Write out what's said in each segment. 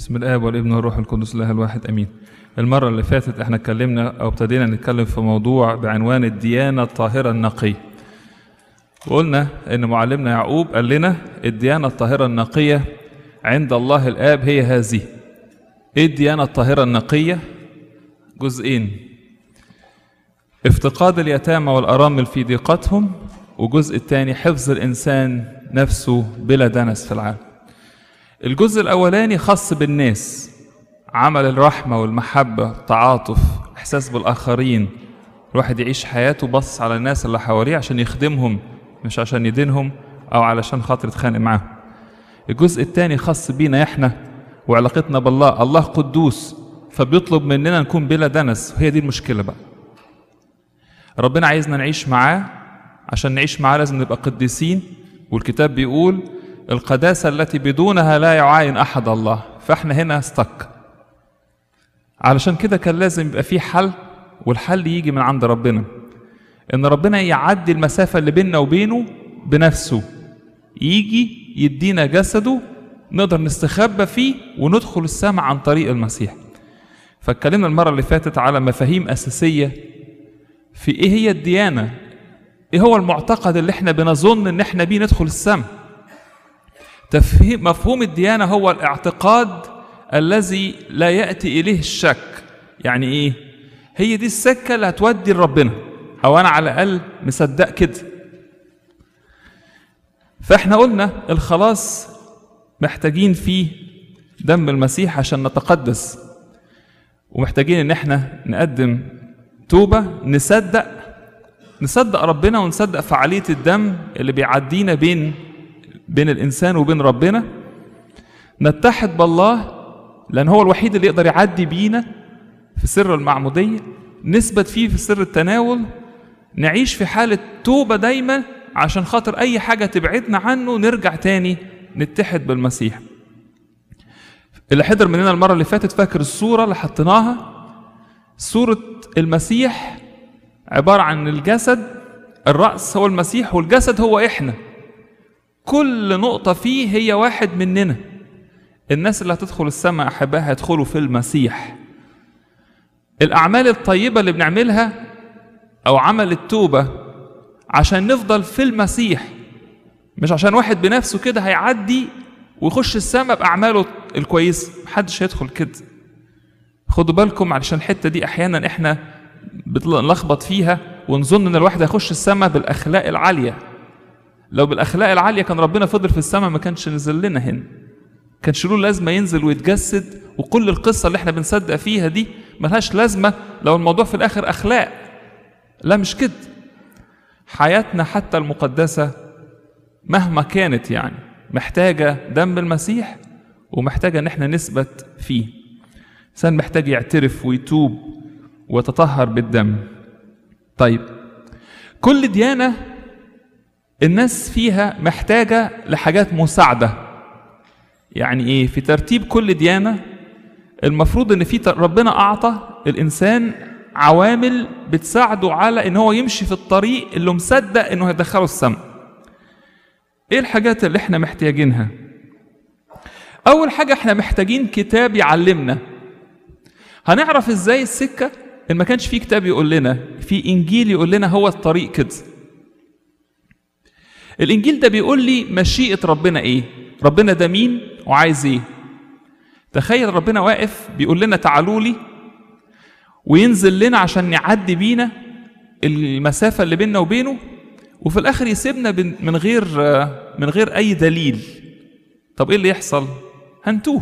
بسم الآب والابن والروح القدس الله الواحد أمين المرة اللي فاتت احنا اتكلمنا أو ابتدينا نتكلم في موضوع بعنوان الديانة الطاهرة النقية وقلنا إن معلمنا يعقوب قال لنا الديانة الطاهرة النقية عند الله الآب هي هذه إيه الديانة الطاهرة النقية؟ جزئين افتقاد اليتامى والأرامل في ضيقتهم وجزء الثاني حفظ الإنسان نفسه بلا دنس في العالم الجزء الأولاني خاص بالناس عمل الرحمة والمحبة التعاطف إحساس بالآخرين الواحد يعيش حياته بص على الناس اللي حواليه عشان يخدمهم مش عشان يدينهم أو علشان خاطر يتخانق معاهم الجزء الثاني خاص بينا إحنا وعلاقتنا بالله الله قدوس فبيطلب مننا نكون بلا دنس وهي دي المشكلة بقى ربنا عايزنا نعيش معاه عشان نعيش معاه لازم نبقى قديسين والكتاب بيقول القداسة التي بدونها لا يعاين أحد الله فإحنا هنا استك علشان كده كان لازم يبقى في حل والحل يجي من عند ربنا إن ربنا يعدي المسافة اللي بيننا وبينه بنفسه يجي يدينا جسده نقدر نستخبى فيه وندخل السماء عن طريق المسيح فاتكلمنا المرة اللي فاتت على مفاهيم أساسية في إيه هي الديانة إيه هو المعتقد اللي إحنا بنظن إن إحنا بيه ندخل السماء تفهيم مفهوم الديانة هو الاعتقاد الذي لا يأتي إليه الشك يعني إيه هي دي السكة اللي هتودي لربنا أو أنا على الأقل مصدق كده فإحنا قلنا الخلاص محتاجين فيه دم المسيح عشان نتقدس ومحتاجين إن إحنا نقدم توبة نصدق نصدق ربنا ونصدق فعالية الدم اللي بيعدينا بين بين الإنسان وبين ربنا نتحد بالله لأن هو الوحيد اللي يقدر يعدي بينا في سر المعمودية نثبت فيه في سر التناول نعيش في حالة توبة دايما عشان خاطر أي حاجة تبعدنا عنه نرجع تاني نتحد بالمسيح اللي حضر مننا المرة اللي فاتت فاكر الصورة اللي حطيناها صورة المسيح عبارة عن الجسد الرأس هو المسيح والجسد هو إحنا كل نقطة فيه هي واحد مننا الناس اللي هتدخل السماء أحبائها هيدخلوا في المسيح الأعمال الطيبة اللي بنعملها أو عمل التوبة عشان نفضل في المسيح مش عشان واحد بنفسه كده هيعدي ويخش السماء بأعماله الكويسة محدش هيدخل كده خدوا بالكم علشان الحتة دي أحيانا إحنا بنلخبط فيها ونظن إن الواحد هيخش السماء بالأخلاق العالية لو بالاخلاق العاليه كان ربنا فضل في السماء ما كانش نزل لنا هنا كانش له لازمه ينزل ويتجسد وكل القصه اللي احنا بنصدق فيها دي ملهاش لازمه لو الموضوع في الاخر اخلاق لا مش كده حياتنا حتى المقدسه مهما كانت يعني محتاجه دم المسيح ومحتاجه ان احنا نثبت فيه انسان محتاج يعترف ويتوب ويتطهر بالدم طيب كل ديانه الناس فيها محتاجة لحاجات مساعدة يعني ايه في ترتيب كل ديانة المفروض ان في ربنا اعطى الانسان عوامل بتساعده على ان هو يمشي في الطريق اللي مصدق انه هيدخله السماء ايه الحاجات اللي احنا محتاجينها اول حاجة احنا محتاجين كتاب يعلمنا هنعرف ازاي السكة ان ما كانش في كتاب يقول لنا في انجيل يقول لنا هو الطريق كده الانجيل ده بيقول لي مشيئه ربنا ايه ربنا ده مين وعايز ايه تخيل ربنا واقف بيقول لنا تعالوا لي وينزل لنا عشان نعدي بينا المسافه اللي بيننا وبينه وفي الاخر يسيبنا من غير من غير اي دليل طب ايه اللي يحصل هنتوه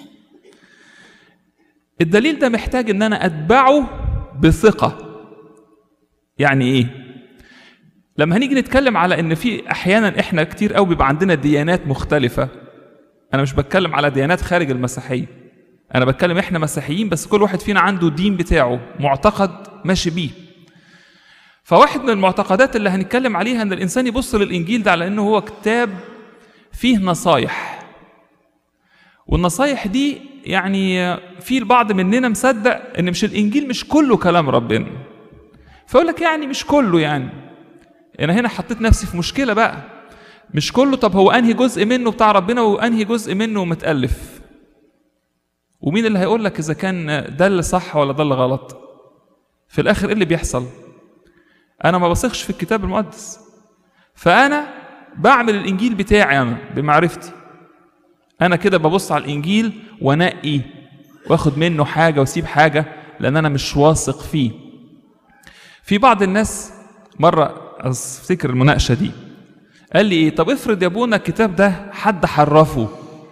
الدليل ده محتاج ان انا اتبعه بثقه يعني ايه لما هنيجي نتكلم على ان في احيانا احنا كتير قوي بيبقى عندنا ديانات مختلفه انا مش بتكلم على ديانات خارج المسيحيه انا بتكلم احنا مسيحيين بس كل واحد فينا عنده دين بتاعه معتقد ماشي بيه فواحد من المعتقدات اللي هنتكلم عليها ان الانسان يبص للانجيل ده على انه هو كتاب فيه نصايح والنصايح دي يعني في البعض مننا مصدق ان مش الانجيل مش كله كلام ربنا فيقول لك يعني مش كله يعني انا هنا حطيت نفسي في مشكله بقى مش كله طب هو انهي جزء منه بتاع ربنا وانهي جزء منه متالف ومين اللي هيقول لك اذا كان ده اللي صح ولا ده اللي غلط في الاخر ايه اللي بيحصل انا ما بثقش في الكتاب المقدس فانا بعمل الانجيل بتاعي انا بمعرفتي انا كده ببص على الانجيل وانقي واخد منه حاجه واسيب حاجه لان انا مش واثق فيه في بعض الناس مره افتكر المناقشه دي قال لي ايه طب افرض يا ابونا الكتاب ده حد حرفه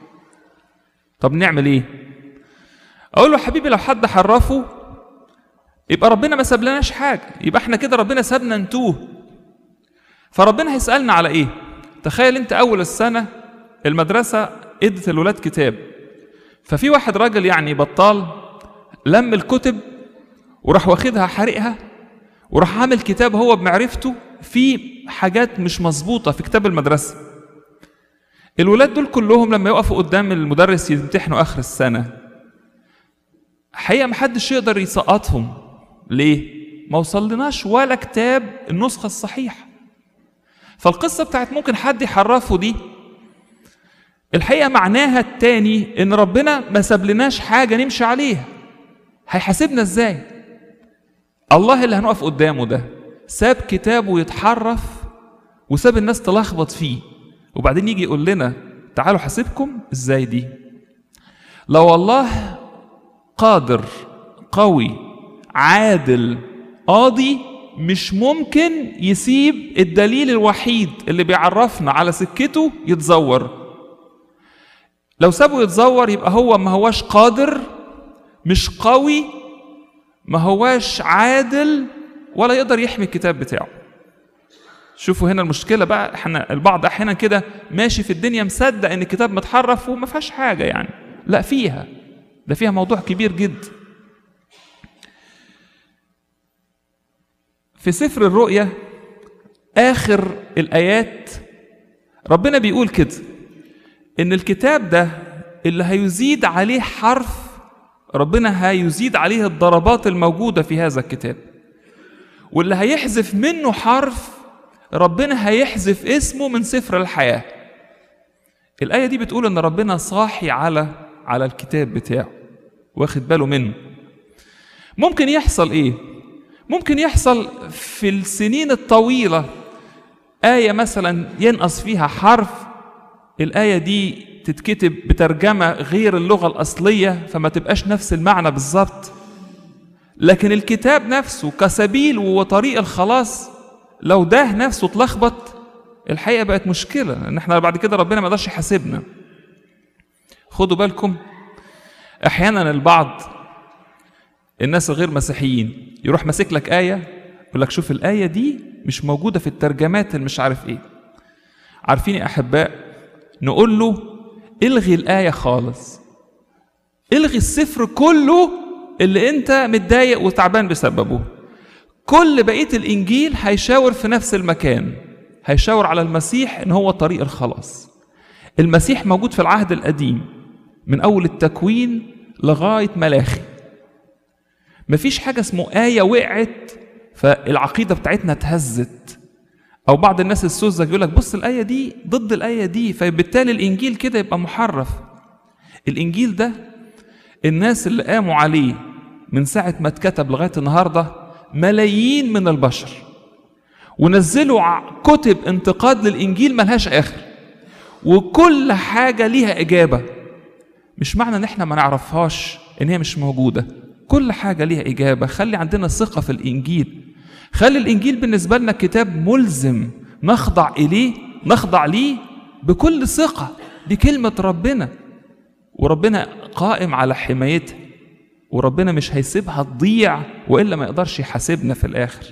طب نعمل ايه اقول له حبيبي لو حد حرفه يبقى ربنا ما سابلناش حاجه يبقى احنا كده ربنا سابنا نتوه فربنا هيسالنا على ايه تخيل انت اول السنه المدرسه ادت الولاد كتاب ففي واحد راجل يعني بطال لم الكتب وراح واخدها حارقها وراح عامل كتاب هو بمعرفته فيه حاجات مش مظبوطه في كتاب المدرسه الولاد دول كلهم لما يقفوا قدام المدرس يمتحنوا اخر السنه حقيقه محدش يقدر يسقطهم ليه ما وصلناش ولا كتاب النسخه الصحيحه فالقصه بتاعت ممكن حد يحرفه دي الحقيقه معناها التاني ان ربنا ما سابلناش حاجه نمشي عليها هيحاسبنا ازاي الله اللي هنقف قدامه ده ساب كتابه يتحرف وساب الناس تلخبط فيه وبعدين يجي يقول لنا تعالوا حاسبكم ازاي دي لو الله قادر قوي عادل قاضي مش ممكن يسيب الدليل الوحيد اللي بيعرفنا على سكته يتزور لو سابه يتزور يبقى هو ما هواش قادر مش قوي ما هواش عادل ولا يقدر يحمي الكتاب بتاعه شوفوا هنا المشكله بقى احنا البعض احيانا كده ماشي في الدنيا مصدق ان الكتاب متحرف وما فيهاش حاجه يعني لا فيها ده فيها موضوع كبير جدا في سفر الرؤيا اخر الايات ربنا بيقول كده ان الكتاب ده اللي هيزيد عليه حرف ربنا هيزيد عليه الضربات الموجوده في هذا الكتاب واللي هيحذف منه حرف ربنا هيحذف اسمه من سفر الحياه الايه دي بتقول ان ربنا صاحي على على الكتاب بتاعه واخد باله منه ممكن يحصل ايه ممكن يحصل في السنين الطويله ايه مثلا ينقص فيها حرف الايه دي تتكتب بترجمه غير اللغه الاصليه فما تبقاش نفس المعنى بالظبط لكن الكتاب نفسه كسبيل وطريق الخلاص لو ده نفسه اتلخبط الحقيقه بقت مشكله ان احنا بعد كده ربنا ما يقدرش يحاسبنا خدوا بالكم احيانا البعض الناس الغير مسيحيين يروح ماسك لك ايه يقول لك شوف الايه دي مش موجوده في الترجمات اللي مش عارف ايه عارفين يا احباء نقول له الغي الايه خالص الغي السفر كله اللي انت متضايق وتعبان بسببه كل بقيه الانجيل هيشاور في نفس المكان هيشاور على المسيح ان هو طريق الخلاص المسيح موجود في العهد القديم من اول التكوين لغايه ملاخي مفيش حاجه اسمه ايه وقعت فالعقيده بتاعتنا اتهزت او بعض الناس السذج يقول لك بص الايه دي ضد الايه دي فبالتالي الانجيل كده يبقى محرف الانجيل ده الناس اللي قاموا عليه من ساعه ما اتكتب لغايه النهارده ملايين من البشر ونزلوا كتب انتقاد للانجيل ملهاش اخر وكل حاجه ليها اجابه مش معنى ان احنا ما نعرفهاش ان هي مش موجوده كل حاجه ليها اجابه خلي عندنا ثقه في الانجيل خلي الانجيل بالنسبه لنا كتاب ملزم نخضع اليه نخضع ليه بكل ثقه دي كلمه ربنا وربنا قائم على حمايتها وربنا مش هيسيبها تضيع والا ما يقدرش يحاسبنا في الاخر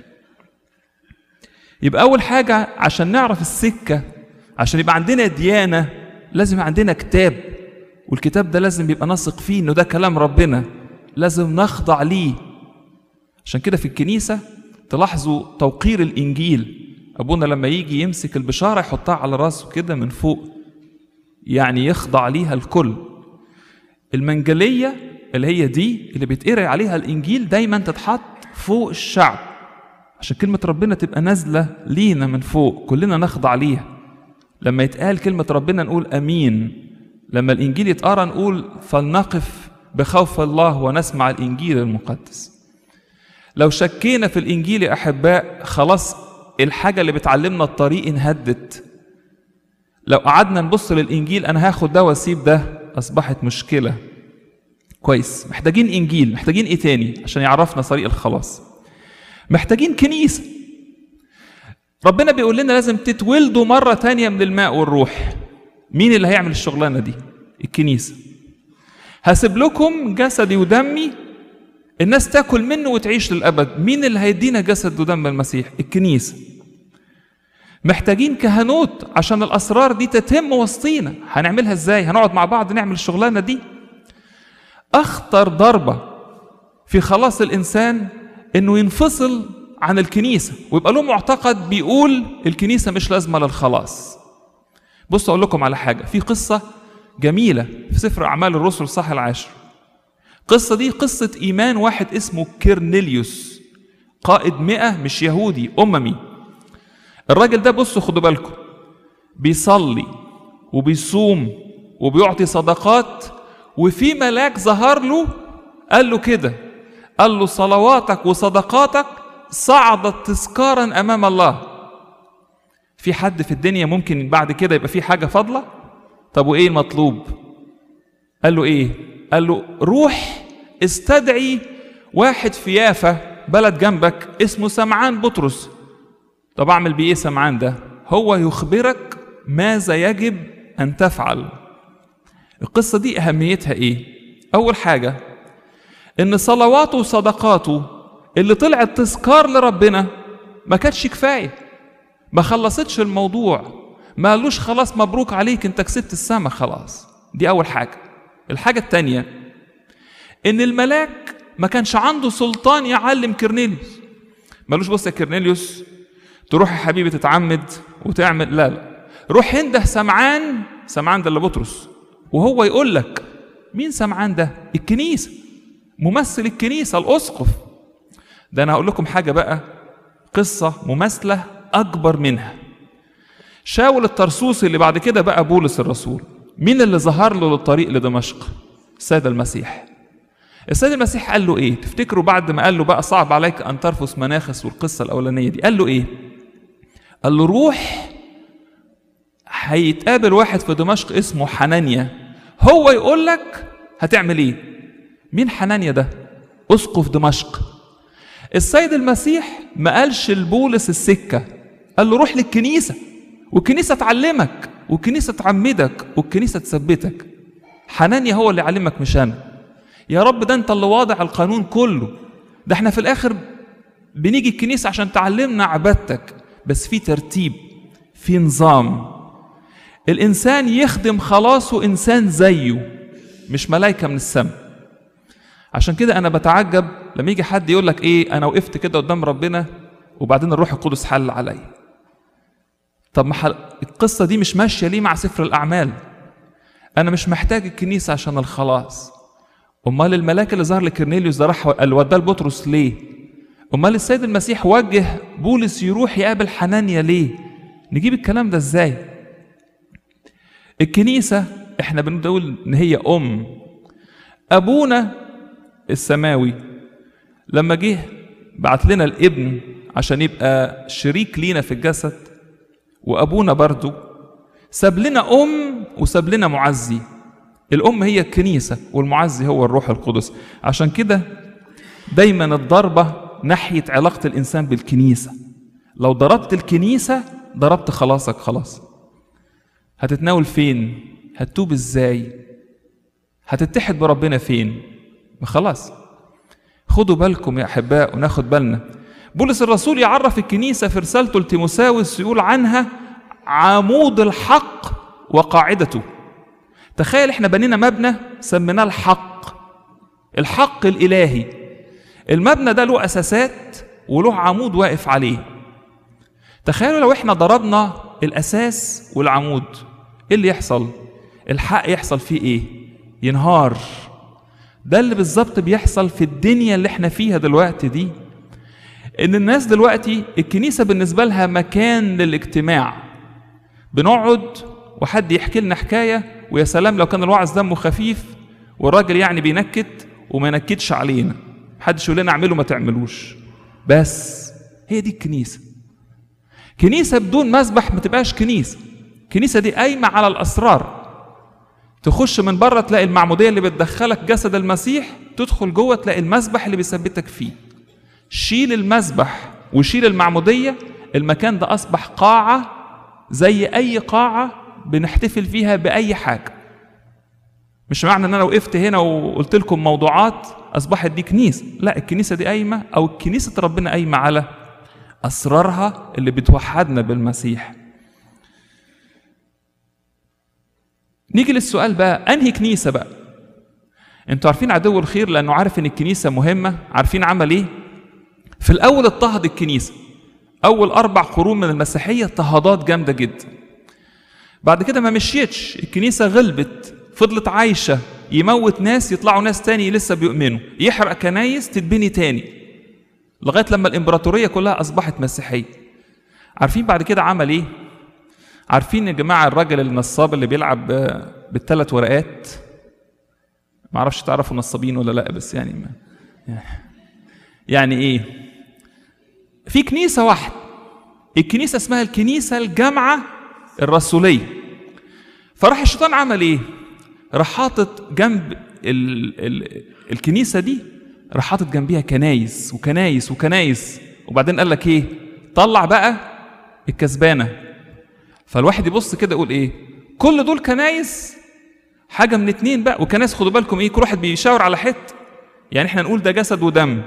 يبقى اول حاجه عشان نعرف السكه عشان يبقى عندنا ديانه لازم يبقى عندنا كتاب والكتاب ده لازم يبقى نثق فيه انه ده كلام ربنا لازم نخضع ليه عشان كده في الكنيسه تلاحظوا توقير الانجيل ابونا لما يجي يمسك البشاره يحطها على راسه كده من فوق يعني يخضع ليها الكل المنجليه اللي هي دي اللي بيتقرا عليها الانجيل دايما تتحط فوق الشعب عشان كلمه ربنا تبقى نازله لينا من فوق كلنا نخضع ليها لما يتقال كلمه ربنا نقول امين لما الانجيل يتقرا نقول فلنقف بخوف الله ونسمع الانجيل المقدس لو شكينا في الانجيل يا احباء خلاص الحاجه اللي بتعلمنا الطريق انهدت لو قعدنا نبص للانجيل انا هاخد ده واسيب ده اصبحت مشكله كويس محتاجين انجيل محتاجين ايه تاني عشان يعرفنا طريق الخلاص محتاجين كنيسه ربنا بيقول لنا لازم تتولدوا مره تانية من الماء والروح مين اللي هيعمل الشغلانه دي الكنيسه هسيب لكم جسدي ودمي الناس تاكل منه وتعيش للابد مين اللي هيدينا جسد ودم المسيح الكنيسه محتاجين كهنوت عشان الاسرار دي تتم وسطينا هنعملها ازاي هنقعد مع بعض نعمل الشغلانه دي اخطر ضربه في خلاص الانسان انه ينفصل عن الكنيسه ويبقى له معتقد بيقول الكنيسه مش لازمه للخلاص بصوا اقول لكم على حاجه في قصه جميله في سفر اعمال الرسل صح العاشر القصه دي قصه ايمان واحد اسمه كيرنيليوس قائد مئة مش يهودي اممي الراجل ده بصوا خدوا بالكم بيصلي وبيصوم وبيعطي صدقات وفي ملاك ظهر له قال له كده قال له صلواتك وصدقاتك صعدت تذكارا امام الله في حد في الدنيا ممكن بعد كده يبقى في حاجه فاضله طب وايه المطلوب قال له ايه قال له روح استدعي واحد في يافا بلد جنبك اسمه سمعان بطرس طب اعمل بيه ايه سمعان ده هو يخبرك ماذا يجب ان تفعل القصه دي اهميتها ايه اول حاجه ان صلواته وصدقاته اللي طلعت تذكار لربنا ما كانتش كفايه ما خلصتش الموضوع ما قالوش خلاص مبروك عليك انت كسبت السما خلاص دي اول حاجه الحاجه الثانيه ان الملاك ما كانش عنده سلطان يعلم كرنيليوس مالوش بص يا كرنيليوس تروح يا حبيبي تتعمد وتعمل لا لا روح انده سمعان سمعان ده اللي بطرس وهو يقول لك مين سمعان ده الكنيسه ممثل الكنيسه الاسقف ده انا هقول لكم حاجه بقى قصه مماثله اكبر منها شاول الترسوسي اللي بعد كده بقى بولس الرسول مين اللي ظهر له للطريق لدمشق السيد المسيح السيد المسيح قال له ايه تفتكروا بعد ما قال له بقى صعب عليك ان ترفس مناخس والقصه الاولانيه دي قال له ايه قال له روح هيتقابل واحد في دمشق اسمه حنانيا هو يقول لك هتعمل ايه مين حنانيا ده اسقف دمشق السيد المسيح ما قالش لبولس السكه قال له روح للكنيسه والكنيسه تعلمك والكنيسه تعمدك والكنيسه تثبتك حنانيا هو اللي يعلمك مش انا يا رب ده انت اللي واضع القانون كله ده احنا في الاخر بنيجي الكنيسه عشان تعلمنا عبادتك بس في ترتيب في نظام الانسان يخدم خلاصه انسان زيه مش ملائكه من السماء عشان كده انا بتعجب لما يجي حد يقول لك ايه انا وقفت كده قدام ربنا وبعدين الروح القدس حل عليا طب ما حل... القصه دي مش ماشيه ليه مع سفر الاعمال انا مش محتاج الكنيسه عشان الخلاص امال الملاك اللي ظهر لكرنيليوس ده راح قال وداه لبطرس ليه امال السيد المسيح وجه بولس يروح يقابل حنانيا ليه نجيب الكلام ده ازاي الكنيسه احنا بنقول ان هي ام ابونا السماوي لما جه بعت لنا الابن عشان يبقى شريك لينا في الجسد وابونا برضو ساب لنا ام وساب لنا معزي الام هي الكنيسه والمعزي هو الروح القدس عشان كده دايما الضربه ناحيه علاقه الانسان بالكنيسه لو ضربت الكنيسه ضربت خلاصك خلاص هتتناول فين هتتوب ازاي هتتحد بربنا فين ما خلاص خدوا بالكم يا احباء وناخد بالنا بولس الرسول يعرف الكنيسه في رسالته لتيموساوس يقول عنها عمود الحق وقاعدته تخيل احنا بنينا مبنى سميناه الحق الحق الالهي المبنى ده له اساسات وله عمود واقف عليه تخيلوا لو احنا ضربنا الاساس والعمود ايه اللي يحصل الحق يحصل فيه ايه ينهار ده اللي بالظبط بيحصل في الدنيا اللي احنا فيها دلوقتي دي ان الناس دلوقتي الكنيسه بالنسبه لها مكان للاجتماع بنقعد وحد يحكي لنا حكايه ويا سلام لو كان الوعظ دمه خفيف والراجل يعني بينكت وما ينكتش علينا محدش يقول لنا اعمله ما تعملوش بس هي دي الكنيسه كنيسه بدون مسبح ما تبقاش كنيسه الكنيسه دي قايمه على الاسرار تخش من بره تلاقي المعموديه اللي بتدخلك جسد المسيح تدخل جوه تلاقي المسبح اللي بيثبتك فيه شيل المسبح وشيل المعموديه المكان ده اصبح قاعه زي اي قاعه بنحتفل فيها باي حاجه مش معنى ان انا وقفت هنا وقلت لكم موضوعات اصبحت دي كنيسه لا الكنيسه دي قايمه او كنيسه ربنا قايمه على اسرارها اللي بتوحدنا بالمسيح نيجي للسؤال بقى انهي كنيسه بقى انتوا عارفين عدو الخير لانه عارف ان الكنيسه مهمه عارفين عمل ايه في الاول اضطهد الكنيسه اول اربع قرون من المسيحيه اضطهادات جامده جدا بعد كده ما مشيتش الكنيسه غلبت فضلت عايشه يموت ناس يطلعوا ناس تاني لسه بيؤمنوا يحرق كنايس تتبني تاني لغايه لما الامبراطوريه كلها اصبحت مسيحيه عارفين بعد كده عمل ايه عارفين يا جماعه الراجل النصاب اللي بيلعب بالثلاث ورقات ما اعرفش تعرفوا نصابين ولا لا بس يعني ما يعني ايه في كنيسه واحده الكنيسه اسمها الكنيسه الجامعه الرسوليه فراح الشيطان عمل ايه راح حاطط جنب ال ال الكنيسه دي راح حاطط جنبيها كنايس وكنايس وكنايس وبعدين قال لك ايه طلع بقى الكسبانه فالواحد يبص كده يقول ايه كل دول كنايس حاجه من اتنين بقى وكنايس خدوا بالكم ايه كل واحد بيشاور على حته يعني احنا نقول ده جسد ودم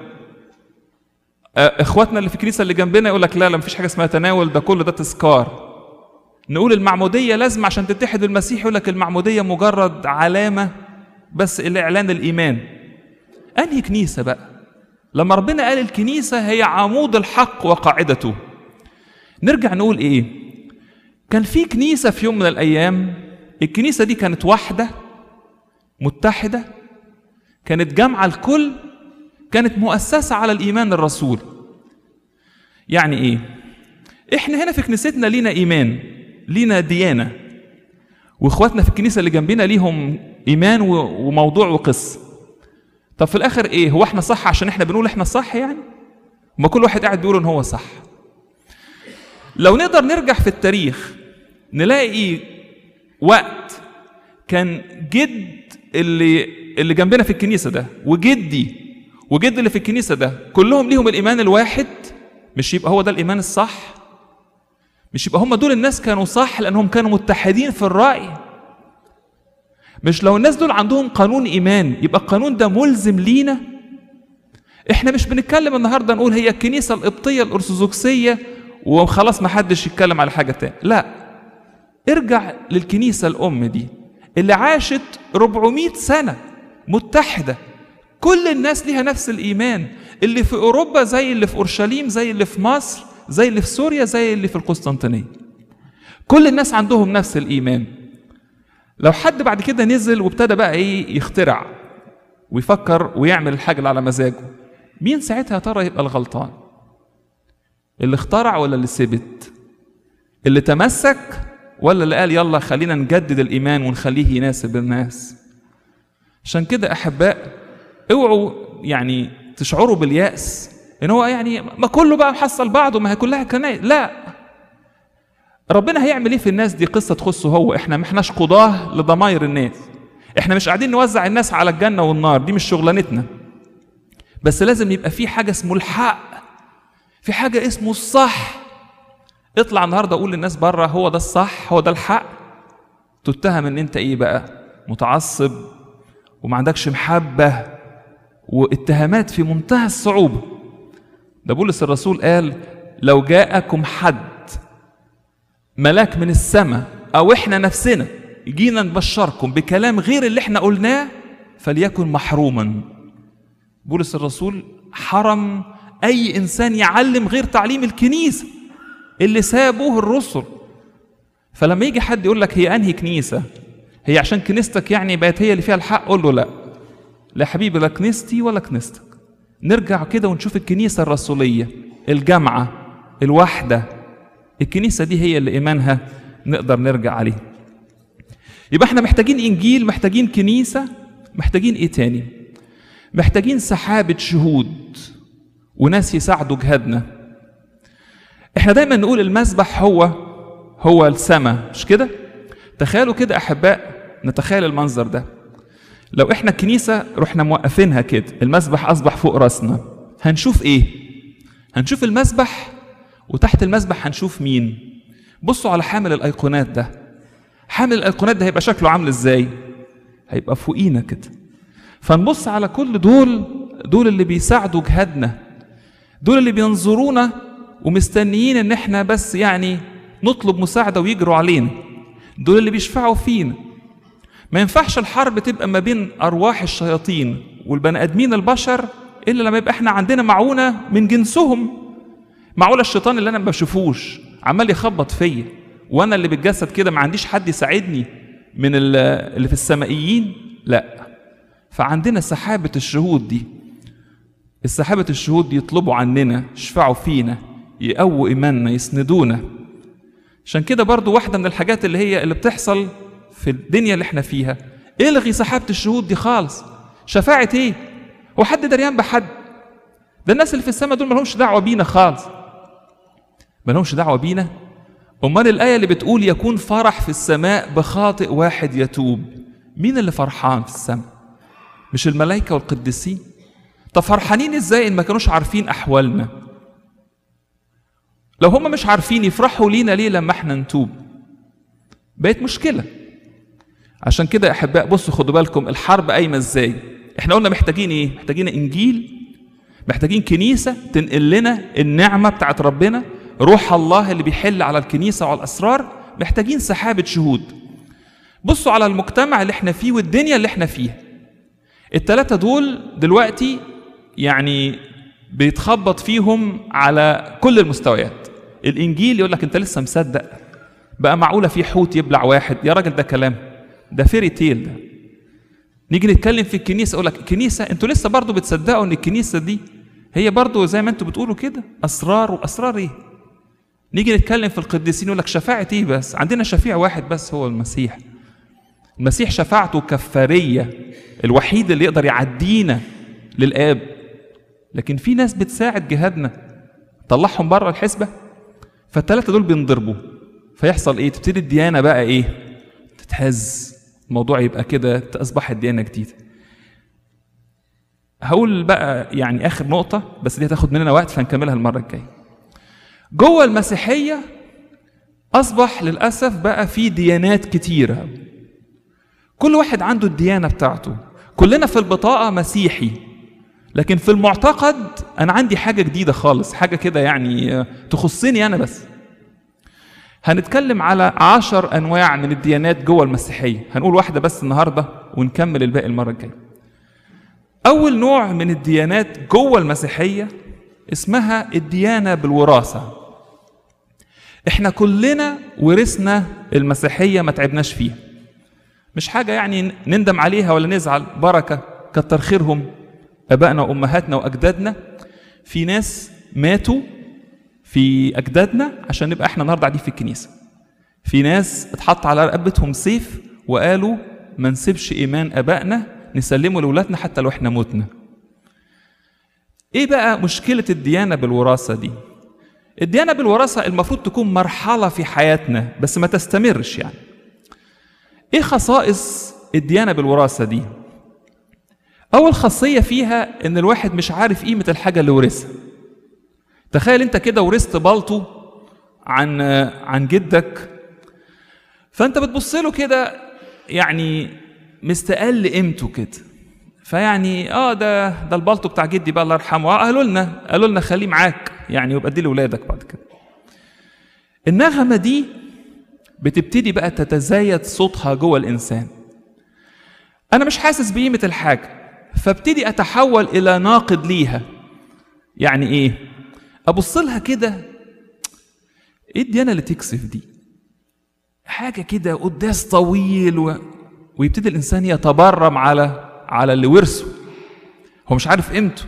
اخواتنا اللي في الكنيسه اللي جنبنا يقول لك لا لا مفيش حاجه اسمها تناول ده كله ده تذكار نقول المعموديه لازم عشان تتحد بالمسيح يقول لك المعموديه مجرد علامه بس لاعلان الايمان انهي كنيسه بقى لما ربنا قال الكنيسه هي عمود الحق وقاعدته نرجع نقول ايه كان في كنيسه في يوم من الايام الكنيسه دي كانت واحده متحده كانت جامعه الكل كانت مؤسسه على الايمان الرسول يعني ايه احنا هنا في كنيستنا لينا ايمان لينا ديانه واخواتنا في الكنيسه اللي جنبنا ليهم ايمان وموضوع وقصه طب في الاخر ايه هو احنا صح عشان احنا بنقول احنا صح يعني ما كل واحد قاعد بيقول ان هو صح لو نقدر نرجع في التاريخ نلاقي وقت كان جد اللي اللي جنبنا في الكنيسه ده وجدي وجد اللي في الكنيسه ده كلهم ليهم الايمان الواحد مش يبقى هو ده الايمان الصح مش يبقى هم دول الناس كانوا صح لانهم كانوا متحدين في الراي مش لو الناس دول عندهم قانون ايمان يبقى القانون ده ملزم لينا احنا مش بنتكلم النهارده نقول هي الكنيسه القبطيه الارثوذكسيه وخلاص ما حدش يتكلم على حاجه تاني لا ارجع للكنيسه الام دي اللي عاشت 400 سنه متحده كل الناس ليها نفس الايمان اللي في اوروبا زي اللي في اورشليم زي اللي في مصر زي اللي في سوريا زي اللي في القسطنطينيه كل الناس عندهم نفس الايمان لو حد بعد كده نزل وابتدى بقى ايه يخترع ويفكر ويعمل الحاجه اللي على مزاجه مين ساعتها يا ترى يبقى الغلطان اللي اخترع ولا اللي سبت اللي تمسك ولا اللي قال يلا خلينا نجدد الايمان ونخليه يناسب الناس عشان كده احباء اوعوا يعني تشعروا بالياس ان هو يعني ما كله بقى محصل بعضه ما هي كلها كنايس لا ربنا هيعمل ايه في الناس دي قصه تخصه هو احنا ما احناش قضاه لضماير الناس احنا مش قاعدين نوزع الناس على الجنه والنار دي مش شغلانتنا بس لازم يبقى في حاجه اسمه الحق في حاجه اسمه الصح اطلع النهارده قول للناس بره هو ده الصح هو ده الحق تتهم ان انت ايه بقى متعصب وما عندكش محبه واتهامات في منتهى الصعوبه ده بولس الرسول قال لو جاءكم حد ملاك من السماء او احنا نفسنا جينا نبشركم بكلام غير اللي احنا قلناه فليكن محروما بولس الرسول حرم اي انسان يعلم غير تعليم الكنيسه اللي سابوه الرسل فلما يجي حد يقول لك هي انهي كنيسه هي عشان كنيستك يعني بقت هي اللي فيها الحق قول له لا لا حبيبي لا كنيستي ولا كنيستك نرجع كده ونشوف الكنيسه الرسوليه الجامعه الواحده الكنيسه دي هي اللي ايمانها نقدر نرجع عليه يبقى احنا محتاجين انجيل محتاجين كنيسه محتاجين ايه تاني محتاجين سحابة شهود وناس يساعدوا جهادنا احنا دايما نقول المسبح هو هو السماء مش كده تخيلوا كده احباء نتخيل المنظر ده لو احنا الكنيسة رحنا موقفينها كده المسبح اصبح فوق راسنا هنشوف ايه هنشوف المسبح وتحت المسبح هنشوف مين بصوا على حامل الايقونات ده حامل الايقونات ده هيبقى شكله عامل ازاي هيبقى فوقينا كده فنبص على كل دول دول اللي بيساعدوا جهادنا دول اللي بينظرونا ومستنيين ان احنا بس يعني نطلب مساعدة ويجروا علينا دول اللي بيشفعوا فينا ما ينفعش الحرب تبقى ما بين ارواح الشياطين والبني ادمين البشر الا لما يبقى احنا عندنا معونه من جنسهم معقوله الشيطان اللي انا ما بشوفوش عمال يخبط فيا وانا اللي بتجسد كده ما عنديش حد يساعدني من اللي في السمائيين لا فعندنا سحابه الشهود دي السحابه الشهود دي يطلبوا عننا يشفعوا فينا يقووا ايماننا يسندونا عشان كده برضو واحده من الحاجات اللي هي اللي بتحصل في الدنيا اللي احنا فيها الغي سحابه الشهود دي خالص شفاعه ايه هو حد دريان بحد ده الناس اللي في السماء دول مالهمش دعوه بينا خالص مالهمش دعوه بينا امال الايه اللي بتقول يكون فرح في السماء بخاطئ واحد يتوب مين اللي فرحان في السماء مش الملائكه والقديسين طب فرحانين ازاي ان ما كانوش عارفين احوالنا لو هم مش عارفين يفرحوا لينا ليه لما احنا نتوب بقت مشكله عشان كده يا احباء بصوا خدوا بالكم الحرب قايمه ازاي احنا قلنا محتاجين ايه محتاجين انجيل محتاجين كنيسه تنقل لنا النعمه بتاعت ربنا روح الله اللي بيحل على الكنيسه وعلى الاسرار محتاجين سحابه شهود بصوا على المجتمع اللي احنا فيه والدنيا اللي احنا فيها التلاتة دول دلوقتي يعني بيتخبط فيهم على كل المستويات الانجيل يقول لك انت لسه مصدق بقى معقوله في حوت يبلع واحد يا راجل ده كلام ده فيري تيل ده نيجي نتكلم في الكنيسه اقول لك الكنيسه انتوا لسه برضو بتصدقوا ان الكنيسه دي هي برضو زي ما انتوا بتقولوا كده اسرار واسرار ايه نيجي نتكلم في القديسين يقول لك شفاعه ايه بس عندنا شفيع واحد بس هو المسيح المسيح شفاعته كفاريه الوحيد اللي يقدر يعدينا للاب لكن في ناس بتساعد جهادنا طلعهم بره الحسبه فالثلاثه دول بينضربوا فيحصل ايه تبتدي الديانه بقى ايه تتهز الموضوع يبقى كده اصبحت ديانه جديده هقول بقى يعني اخر نقطه بس دي هتاخد مننا وقت فنكملها المره الجايه جوه المسيحيه اصبح للاسف بقى في ديانات كتيره كل واحد عنده الديانه بتاعته كلنا في البطاقه مسيحي لكن في المعتقد انا عندي حاجه جديده خالص حاجه كده يعني تخصني انا بس هنتكلم على عشر انواع من الديانات جوه المسيحيه هنقول واحده بس النهارده ونكمل الباقي المره الجايه اول نوع من الديانات جوه المسيحيه اسمها الديانه بالوراثه احنا كلنا ورثنا المسيحيه ما تعبناش فيها مش حاجه يعني نندم عليها ولا نزعل بركه كتر خيرهم ابائنا وامهاتنا واجدادنا في ناس ماتوا في اجدادنا عشان نبقى احنا النهارده قاعدين في الكنيسه في ناس اتحط على رقبتهم سيف وقالوا ما نسيبش ايمان ابائنا نسلمه لاولادنا حتى لو احنا متنا ايه بقى مشكله الديانه بالوراثه دي الديانه بالوراثه المفروض تكون مرحله في حياتنا بس ما تستمرش يعني ايه خصائص الديانه بالوراثه دي اول خاصيه فيها ان الواحد مش عارف قيمه الحاجه اللي ورثها تخيل انت كده ورثت بالطو عن عن جدك فانت بتبص له كده يعني مستقل قيمته كده فيعني اه ده ده البلطو بتاع جدي بقى الله يرحمه آه قالوا لنا قالوا لنا خليه معاك يعني ويبقى اديه لاولادك بعد كده النغمه دي بتبتدي بقى تتزايد صوتها جوه الانسان انا مش حاسس بقيمه الحاجه فابتدي اتحول الى ناقد ليها يعني ايه ابص لها كده ايه الديانه اللي تكسف دي حاجه كده قداس طويل و... ويبتدي الانسان يتبرم على على اللي ورثه هو مش عارف قيمته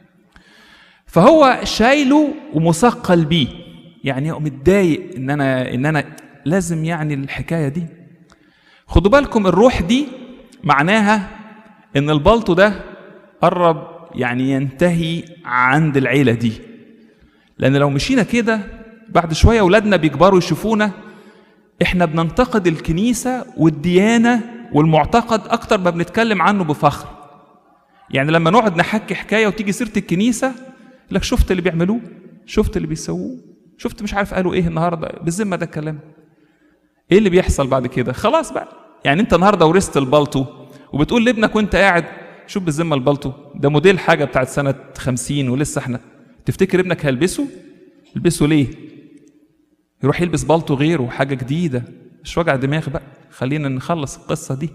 فهو شايله ومثقل بيه يعني هو متضايق ان انا ان انا لازم يعني الحكايه دي خدوا بالكم الروح دي معناها ان البلطو ده قرب يعني ينتهي عند العيله دي لان لو مشينا كده بعد شويه اولادنا بيكبروا يشوفونا احنا بننتقد الكنيسه والديانه والمعتقد اكتر ما بنتكلم عنه بفخر يعني لما نقعد نحكي حكايه وتيجي سيره الكنيسه لك شفت اللي بيعملوه شفت اللي بيسووه شفت مش عارف قالوا ايه النهارده بالذمه ده الكلام ايه اللي بيحصل بعد كده خلاص بقى يعني انت النهارده ورثت البلطو وبتقول لابنك وانت قاعد شوف بالذمه البلطو ده موديل حاجه بتاعت سنه 50 ولسه احنا تفتكر ابنك هيلبسه يلبسه ليه يروح يلبس بلطو غيره حاجه جديده مش وجع دماغ بقى خلينا نخلص القصه دي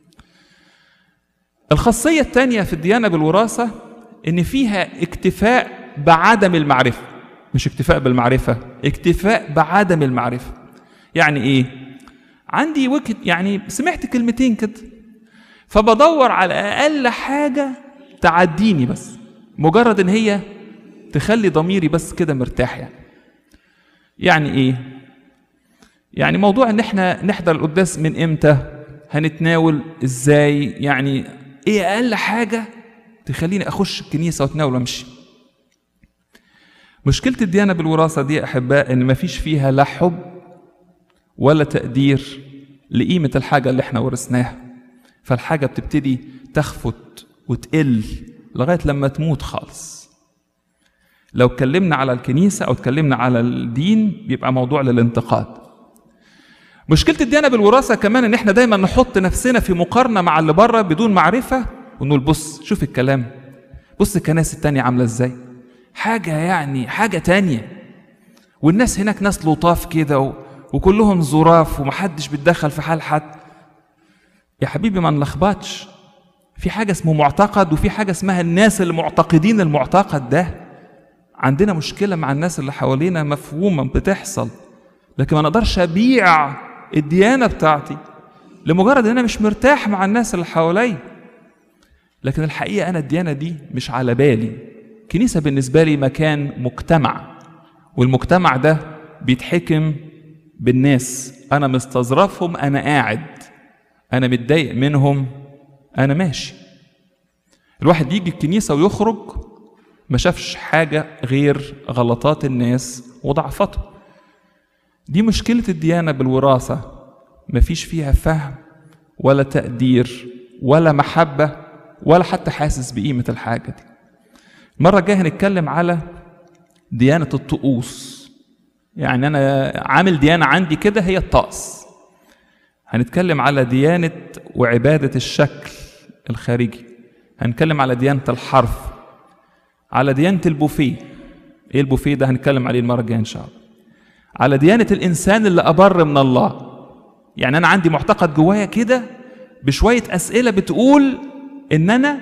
الخاصيه الثانيه في الديانه بالوراثه ان فيها اكتفاء بعدم المعرفه مش اكتفاء بالمعرفه اكتفاء بعدم المعرفه يعني ايه عندي وجهه يعني سمعت كلمتين كده فبدور على اقل حاجه تعديني بس مجرد ان هي تخلي ضميري بس كده مرتاح يعني يعني ايه يعني موضوع ان احنا نحضر القداس من امتى هنتناول ازاي يعني ايه اقل حاجه تخليني اخش الكنيسه واتناول وامشي مشكله الديانه بالوراثه دي يا احباء ان مفيش فيها لا حب ولا تقدير لقيمه الحاجه اللي احنا ورثناها فالحاجه بتبتدي تخفت وتقل لغايه لما تموت خالص لو اتكلمنا على الكنيسه او اتكلمنا على الدين بيبقى موضوع للانتقاد مشكله الديانه بالوراثه كمان ان احنا دايما نحط نفسنا في مقارنه مع اللي بره بدون معرفه ونقول بص شوف الكلام بص الكنائس التانية عامله ازاي حاجه يعني حاجه تانية والناس هناك ناس لطاف كده و... وكلهم ظراف ومحدش بيتدخل في حال حد يا حبيبي ما نلخبطش في حاجه اسمه معتقد وفي حاجه اسمها الناس اللي معتقدين المعتقد ده عندنا مشكله مع الناس اللي حوالينا مفهومه بتحصل لكن ما نقدرش ابيع الديانه بتاعتي لمجرد ان انا مش مرتاح مع الناس اللي حواليا لكن الحقيقه انا الديانه دي مش على بالي كنيسه بالنسبه لي مكان مجتمع والمجتمع ده بيتحكم بالناس انا مستظرفهم انا قاعد انا متضايق منهم انا ماشي الواحد يجي الكنيسه ويخرج ما شافش حاجه غير غلطات الناس وضعفاتهم دي مشكله الديانه بالوراثه مفيش فيها فهم ولا تقدير ولا محبه ولا حتى حاسس بقيمه الحاجه دي المره الجايه هنتكلم على ديانه الطقوس يعني انا عامل ديانه عندي كده هي الطقس هنتكلم على ديانه وعباده الشكل الخارجي هنتكلم على ديانه الحرف على ديانه البوفيه ايه البوفيه ده هنتكلم عليه المره الجايه ان شاء الله على ديانه الانسان اللي ابر من الله يعني انا عندي معتقد جوايا كده بشويه اسئله بتقول ان انا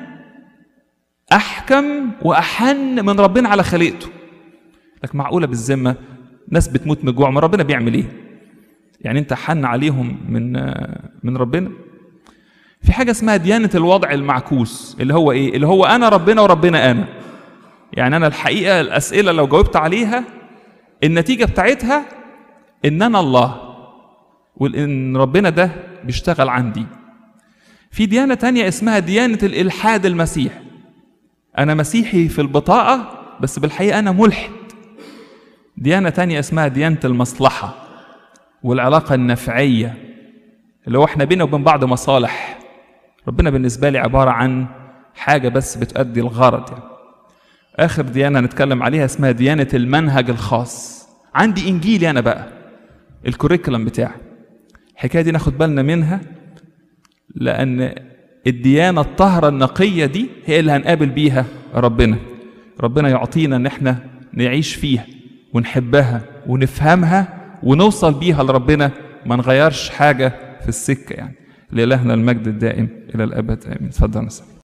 احكم واحن من ربنا على خليقته لك معقوله بالذمه ناس بتموت من الجوع ما ربنا بيعمل ايه يعني انت حن عليهم من من ربنا في حاجه اسمها ديانه الوضع المعكوس اللي هو ايه اللي هو انا ربنا وربنا انا يعني انا الحقيقه الاسئله لو جاوبت عليها النتيجه بتاعتها ان انا الله وان ربنا ده بيشتغل عندي في ديانه تانية اسمها ديانه الالحاد المسيح انا مسيحي في البطاقه بس بالحقيقه انا ملحد ديانه تانية اسمها ديانه المصلحه والعلاقه النفعيه اللي هو احنا بينا وبين بعض مصالح ربنا بالنسبه لي عباره عن حاجه بس بتؤدي الغرض يعني. اخر ديانه هنتكلم عليها اسمها ديانه المنهج الخاص عندي انجيلي انا بقى الكوريكولم بتاعي الحكايه دي ناخد بالنا منها لان الديانه الطاهره النقيه دي هي اللي هنقابل بيها ربنا ربنا يعطينا ان احنا نعيش فيها ونحبها ونفهمها ونوصل بيها لربنا ما نغيرش حاجه في السكه يعني لإلهنا المجد الدائم إلى الأبد آمين اتفضل نسأل